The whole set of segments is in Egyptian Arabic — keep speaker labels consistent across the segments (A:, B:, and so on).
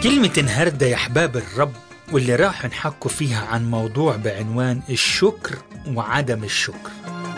A: كلمة النهاردة يا أحباب الرب واللي راح نحكوا فيها عن موضوع بعنوان الشكر وعدم الشكر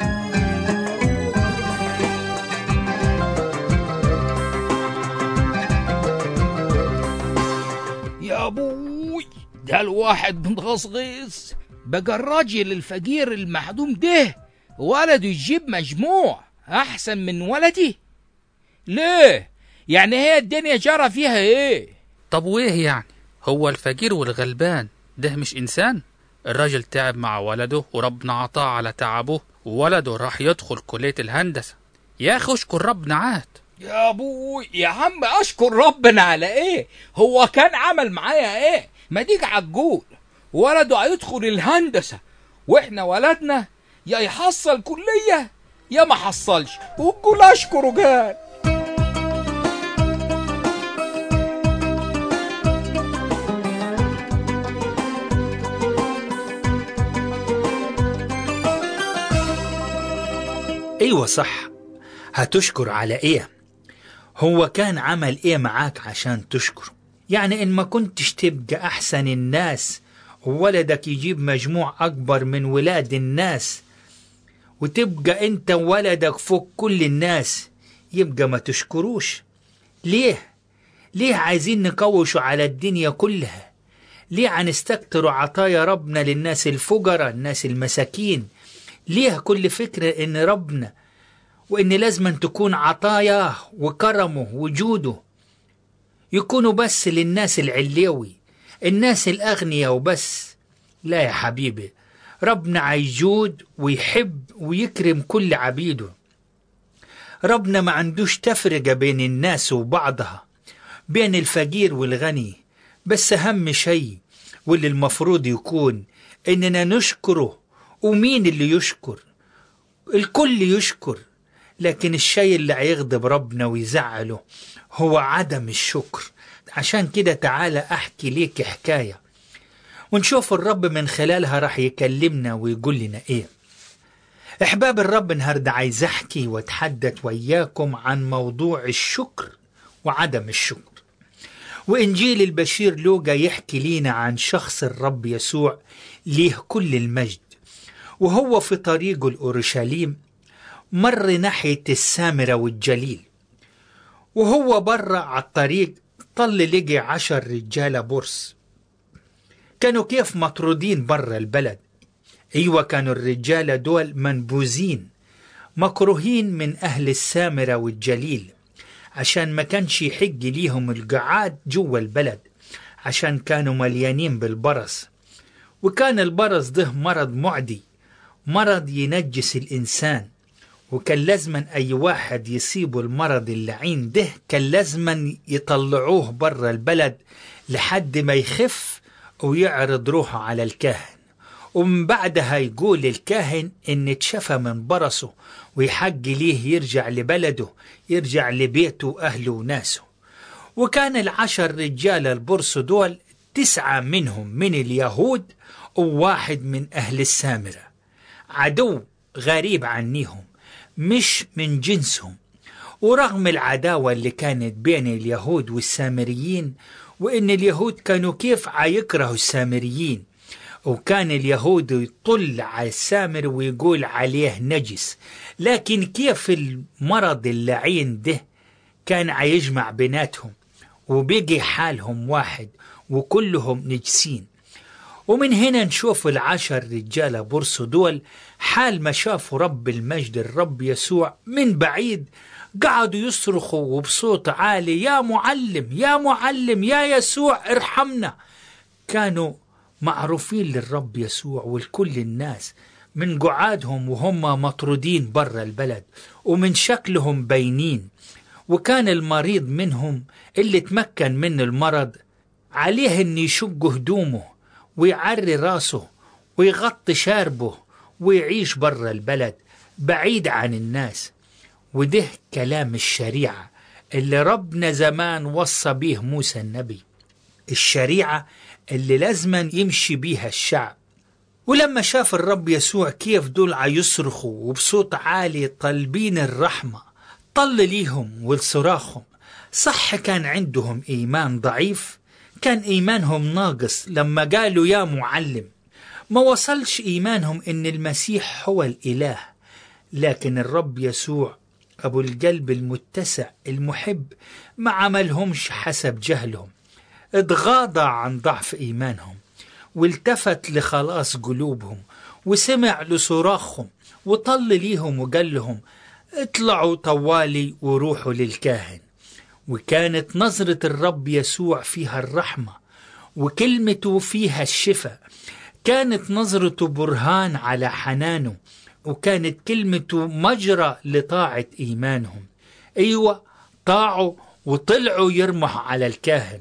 B: يا ابوي ده الواحد متغصغص بقى الراجل الفقير المحدوم ده ولده يجيب مجموع احسن من ولدي ليه يعني هي الدنيا جرى فيها ايه
C: طب وايه يعني هو الفقير والغلبان ده مش انسان الراجل تعب مع ولده وربنا عطاه على تعبه وولده راح يدخل كلية الهندسة يا اخي اشكر ربنا عاد
B: يا ابوي يا عم اشكر ربنا على ايه هو كان عمل معايا ايه ما ديك عجول ولده هيدخل الهندسة واحنا ولدنا يا يحصل كلية يا ما حصلش وقول اشكره قال
A: أيوة صح هتشكر على إيه هو كان عمل إيه معاك عشان تشكره يعني إن ما كنتش تبقى أحسن الناس وولدك يجيب مجموع أكبر من ولاد الناس وتبقى أنت وولدك فوق كل الناس يبقى ما تشكروش ليه؟ ليه عايزين نكوشوا على الدنيا كلها؟ ليه هنستكتروا عطايا ربنا للناس الفقراء الناس المساكين ليه كل فكرة إن ربنا وإن لازم تكون عطاياه وكرمه وجوده يكونوا بس للناس العليوي الناس الأغنياء وبس لا يا حبيبي ربنا عيجود ويحب ويكرم كل عبيده ربنا ما عندوش تفرقة بين الناس وبعضها بين الفقير والغني بس أهم شيء واللي المفروض يكون إننا نشكره ومين اللي يشكر الكل يشكر لكن الشيء اللي هيغضب ربنا ويزعله هو عدم الشكر عشان كده تعالى أحكي ليك حكاية ونشوف الرب من خلالها راح يكلمنا ويقول لنا إيه أحباب الرب النهاردة عايز أحكي وأتحدث وياكم عن موضوع الشكر وعدم الشكر وإنجيل البشير لوقا يحكي لينا عن شخص الرب يسوع ليه كل المجد وهو في طريقه لأورشليم مر ناحية السامرة والجليل وهو برا على الطريق طل لقي عشر رجالة برص كانوا كيف مطرودين برا البلد أيوة كانوا الرجالة دول منبوذين مكروهين من أهل السامرة والجليل عشان ما كانش يحج ليهم القعاد جوا البلد عشان كانوا مليانين بالبرص وكان البرص ده مرض معدي مرض ينجس الإنسان وكان لازما أي واحد يصيبه المرض اللعين ده كان لازما يطلعوه برا البلد لحد ما يخف ويعرض روحه على الكاهن ومن بعدها يقول الكاهن إن اتشفى من برصه ويحق ليه يرجع لبلده يرجع لبيته وأهله وناسه وكان العشر رجال البرص دول تسعة منهم من اليهود وواحد من أهل السامرة عدو غريب عنيهم مش من جنسهم ورغم العداوة اللي كانت بين اليهود والسامريين وإن اليهود كانوا كيف عيكرهوا السامريين وكان اليهود يطل على السامر ويقول عليه نجس لكن كيف المرض اللعين ده كان عيجمع بيناتهم وبقي حالهم واحد وكلهم نجسين ومن هنا نشوف العشر رجالة برص دول حال ما شافوا رب المجد الرب يسوع من بعيد قعدوا يصرخوا وبصوت عالي يا معلم يا معلم يا يسوع ارحمنا كانوا معروفين للرب يسوع ولكل الناس من قعادهم وهم مطرودين برا البلد ومن شكلهم باينين وكان المريض منهم اللي تمكن من المرض عليه ان يشق هدومه ويعري راسه ويغطي شاربه ويعيش برا البلد بعيد عن الناس وده كلام الشريعة اللي ربنا زمان وصى بيه موسى النبي الشريعة اللي لازما يمشي بيها الشعب ولما شاف الرب يسوع كيف دول يصرخوا وبصوت عالي طالبين الرحمة طل ليهم ولصراخهم صح كان عندهم إيمان ضعيف كان إيمانهم ناقص لما قالوا يا معلم ما وصلش إيمانهم إن المسيح هو الإله لكن الرب يسوع أبو القلب المتسع المحب ما عملهمش حسب جهلهم اتغاضى عن ضعف إيمانهم والتفت لخلاص قلوبهم وسمع لصراخهم وطل ليهم وقال لهم اطلعوا طوالي وروحوا للكاهن وكانت نظرة الرب يسوع فيها الرحمة وكلمته فيها الشفاء كانت نظرته برهان على حنانه وكانت كلمته مجرى لطاعة إيمانهم أيوة طاعوا وطلعوا يرمحوا على الكاهن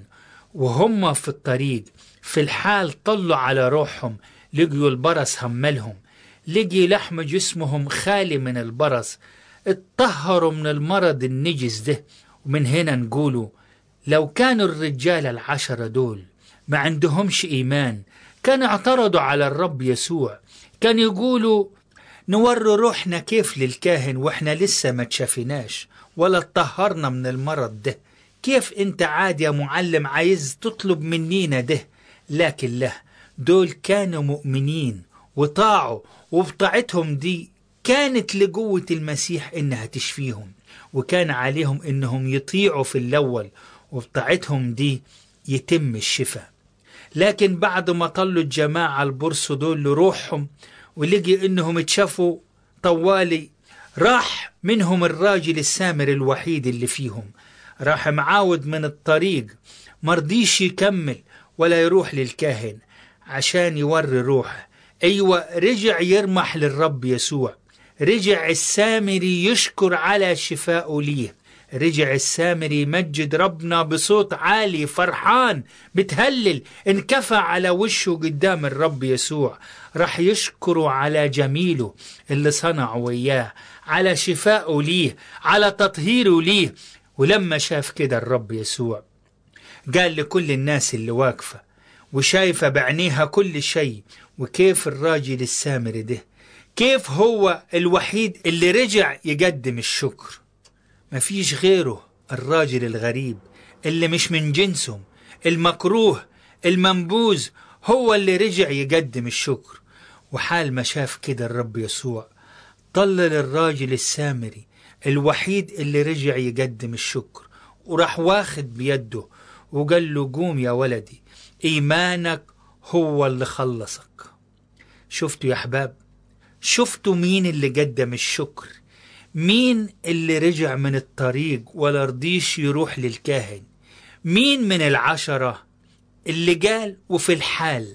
A: وهم في الطريق في الحال طلوا على روحهم لقيوا البرص هملهم لقي لحم جسمهم خالي من البرص اتطهروا من المرض النجس ده ومن هنا نقولوا لو كانوا الرجال العشرة دول ما عندهمش إيمان كانوا اعترضوا على الرب يسوع كان يقولوا نوري روحنا كيف للكاهن واحنا لسه ما تشافيناش ولا اتطهرنا من المرض ده كيف انت عاد يا معلم عايز تطلب منينا ده لكن لا دول كانوا مؤمنين وطاعوا وبطاعتهم دي كانت لقوة المسيح إنها تشفيهم وكان عليهم إنهم يطيعوا في الأول وبطاعتهم دي يتم الشفاء لكن بعد ما طلوا الجماعة البرص دول لروحهم ولقي إنهم اتشافوا طوالي راح منهم الراجل السامر الوحيد اللي فيهم راح معاود من الطريق مرضيش يكمل ولا يروح للكاهن عشان يوري روحه أيوة رجع يرمح للرب يسوع رجع السامري يشكر على شفائه ليه رجع السامري يمجد ربنا بصوت عالي فرحان بتهلل انكفى على وشه قدام الرب يسوع راح يشكره على جميله اللي صنعه وياه على شفائه ليه على تطهيره ليه ولما شاف كده الرب يسوع قال لكل الناس اللي واقفة وشايفة بعينيها كل شيء وكيف الراجل السامري ده كيف هو الوحيد اللي رجع يقدم الشكر مفيش غيره الراجل الغريب اللي مش من جنسهم المكروه المنبوذ هو اللي رجع يقدم الشكر وحال ما شاف كده الرب يسوع طل للراجل السامري الوحيد اللي رجع يقدم الشكر وراح واخد بيده وقال له قوم يا ولدي إيمانك هو اللي خلصك شفتوا يا أحباب شفتوا مين اللي قدم الشكر مين اللي رجع من الطريق ولا رضيش يروح للكاهن مين من العشرة اللي قال وفي الحال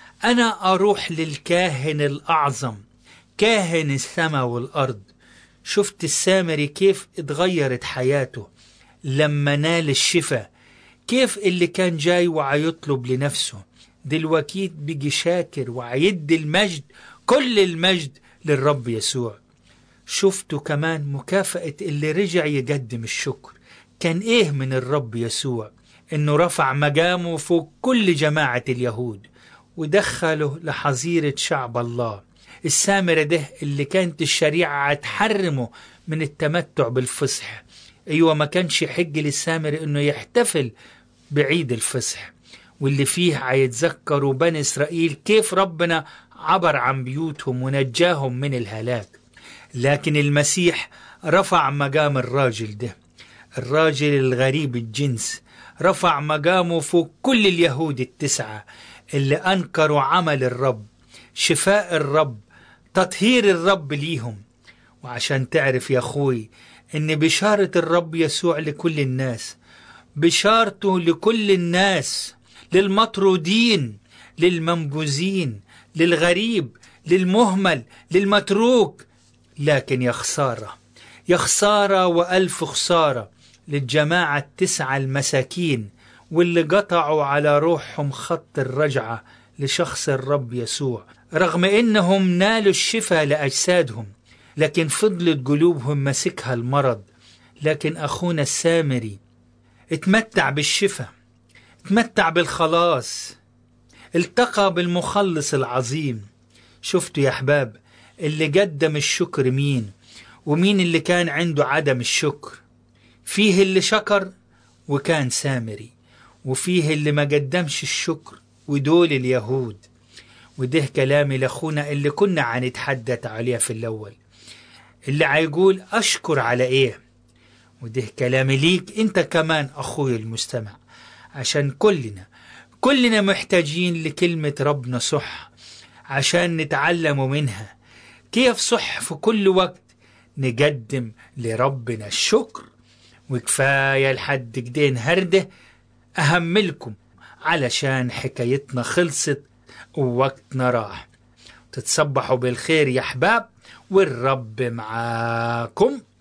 A: أنا أروح للكاهن الأعظم كاهن السماء والأرض شفت السامري كيف اتغيرت حياته لما نال الشفاء كيف اللي كان جاي وعيطلب لنفسه دلوقتي بيجي شاكر وعيد المجد كل المجد للرب يسوع شفتوا كمان مكافأة اللي رجع يقدم الشكر كان ايه من الرب يسوع انه رفع مقامه فوق كل جماعة اليهود ودخله لحظيرة شعب الله السامرة ده اللي كانت الشريعة تحرمه من التمتع بالفصح ايوه ما كانش يحج للسامر انه يحتفل بعيد الفصح واللي فيه هيتذكروا بني اسرائيل كيف ربنا عبر عن بيوتهم ونجاهم من الهلاك لكن المسيح رفع مقام الراجل ده الراجل الغريب الجنس رفع مقامه فوق كل اليهود التسعة اللي أنكروا عمل الرب شفاء الرب تطهير الرب ليهم وعشان تعرف يا أخوي إن بشارة الرب يسوع لكل الناس بشارته لكل الناس للمطرودين للمنبوذين للغريب للمهمل للمتروك لكن يا خسارة يا خسارة وألف خسارة للجماعة التسعة المساكين واللي قطعوا على روحهم خط الرجعة لشخص الرب يسوع رغم إنهم نالوا الشفاء لأجسادهم لكن فضلت قلوبهم ماسكها المرض لكن أخونا السامري اتمتع بالشفاء اتمتع بالخلاص التقى بالمخلص العظيم شفتوا يا أحباب اللي قدم الشكر مين ومين اللي كان عنده عدم الشكر فيه اللي شكر وكان سامري وفيه اللي ما قدمش الشكر ودول اليهود وده كلامي لأخونا اللي كنا هنتحدث عليه في الأول اللي هيقول أشكر على إيه وده كلامي ليك أنت كمان أخوي المستمع عشان كلنا كلنا محتاجين لكلمة ربنا صح عشان نتعلم منها كيف صح في كل وقت نقدم لربنا الشكر وكفاية لحد كده نهرده أهملكم علشان حكايتنا خلصت ووقتنا راح تتصبحوا بالخير يا أحباب والرب معاكم